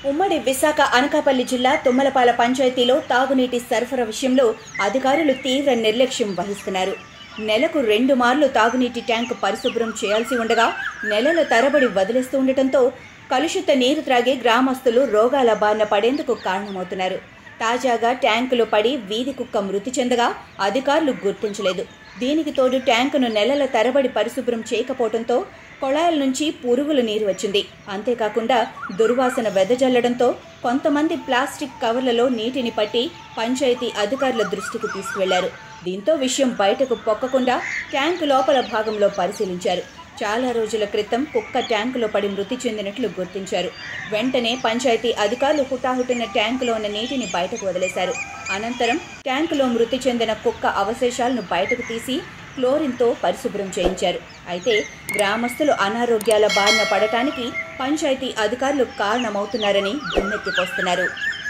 ఉమ్మడి విశాఖ అనకాపల్లి జిల్లా తుమ్మలపాల పంచాయతీలో తాగునీటి సరఫరా విషయంలో అధికారులు తీవ్ర నిర్లక్ష్యం వహిస్తున్నారు నెలకు రెండు మార్లు తాగునీటి ట్యాంకు పరిశుభ్రం చేయాల్సి ఉండగా నెలల తరబడి వదిలేస్తూ ఉండటంతో కలుషిత నీరు త్రాగే గ్రామస్తులు రోగాల బారిన పడేందుకు కారణమవుతున్నారు తాజాగా ట్యాంకులో పడి వీధి కుక్క మృతి చెందగా అధికారులు గుర్తించలేదు దీనికి తోడు ట్యాంకును నెలల తరబడి పరిశుభ్రం చేయకపోవడంతో కొళాయిల నుంచి పురుగుల నీరు వచ్చింది అంతేకాకుండా దుర్వాసన వెదజల్లడంతో కొంతమంది ప్లాస్టిక్ కవర్లలో నీటిని పట్టి పంచాయతీ అధికారుల దృష్టికి తీసుకువెళ్లారు దీంతో విషయం బయటకు పొక్కకుండా ట్యాంకు లోపల భాగంలో పరిశీలించారు చాలా రోజుల క్రితం కుక్క ట్యాంకులో పడి మృతి చెందినట్లు గుర్తించారు వెంటనే పంచాయతీ అధికారులు హుటాహుటిన ట్యాంకులో ఉన్న నీటిని బయటకు వదిలేశారు అనంతరం ట్యాంకులో మృతి చెందిన కుక్క అవశేషాలను బయటకు తీసి క్లోరిన్తో పరిశుభ్రం చేయించారు అయితే గ్రామస్తులు అనారోగ్యాల బారిన పడటానికి పంచాయతీ అధికారులు కారణమవుతున్నారని దుమ్మెత్తిపోస్తున్నారు